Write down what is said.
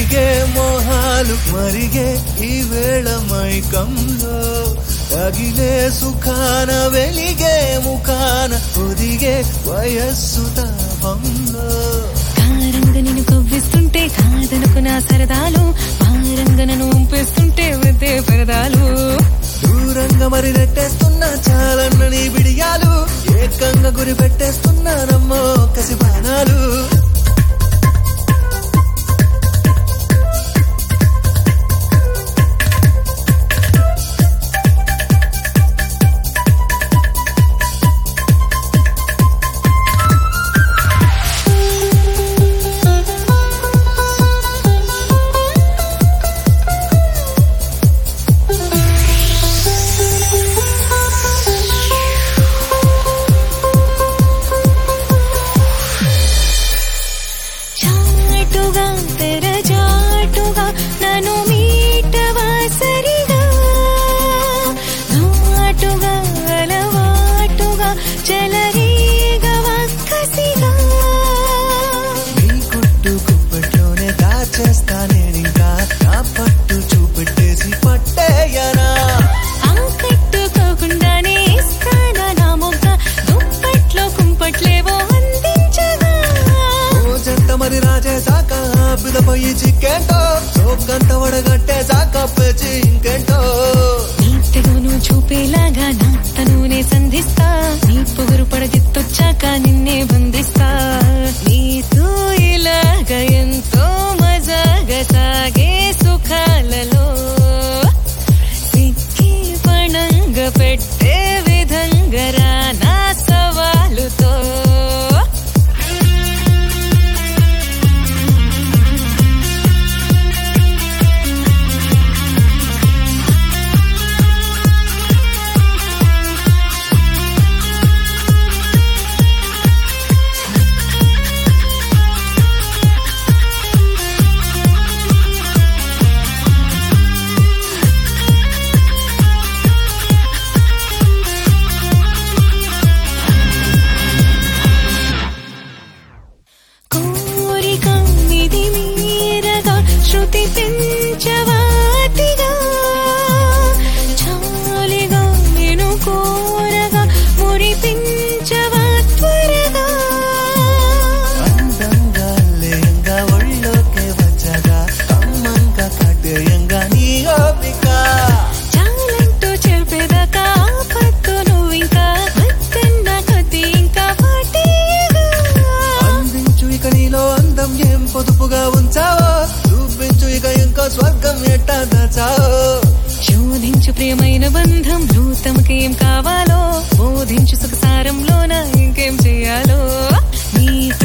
కరిగే మోహాలు మరిగే ఈ వేళ మైకంలో తగిలే సుఖాన వెలిగే ముఖాన ఒదిగే వయస్సు తాపంలో కారంగా నిన్ను కవ్విస్తుంటే కాదనుకున్న సరదాలు భారంగా నన్ను ఉంపేస్తుంటే వద్దే పరదాలు దూరంగా మరి నెట్టేస్తున్నా చాలన్న నీ బిడియాలు ఏకంగా గురి పెట్టేస్తున్నారమ్మో కసి బాణాలు చాటుగా తెరచాటుగా నన్ను మీటవా సరిగా ఘాటుగా అలవాటుగా చెలరేగవా కసిగా నీ కుట్టు కుప్పట్లోనే దాచేస్తా నేనింకా నా పట్టు చూపెట్టేసి పట్టేయనా అంకట్టుకోకుండానే ఇస్తానా నా మొగ్గ దుప్పట్లో కుంపట్లేవో అందించగా రోజంత మరి రాజేశాక బిదపై చిక్కేంటో చోకంత వడగట్టేశాక పేచి ఇంకేంటో నీ తెగును చూపేలాగా నా తనునే సంధిస్తా నీ పొగరు పడగెత్తొచ్చాక నిన్నే బంధిస్తా నీతో ఇలాగ ఎంతో మజాగా సాగే సుఖాలలో సిక్కి పణంగ పెట్టే విధంగా రా నా సవాలుతో కోరిక నిధి మీరగా శృతి పెంచవాతిగా చాలిగా నేను కోరగా మురిపించవా త్వరగా అందంగా లేయంగా ఒళ్ళోకే వచ్చగా కమ్మంగా కట్టేయంగా నీ ఓపిక చాలంటూ చెప్పేదాకా ఆపద్దు నువ్వు ఇంకా వద్దన్న కొద్ది ఇంకా పాటేయగా అందించు ఇక నీలో అందం ఏం పొదుపుగా ఉంచావో చూపించు ఇక ఇంకో స్వర్గం ఎట్టా దాచావో శోధించు ప్రియమైన బంధం తమకేం కావాలో బోధించు సుఖసారంలోన ఇంకేం చెయ్యాలో నీ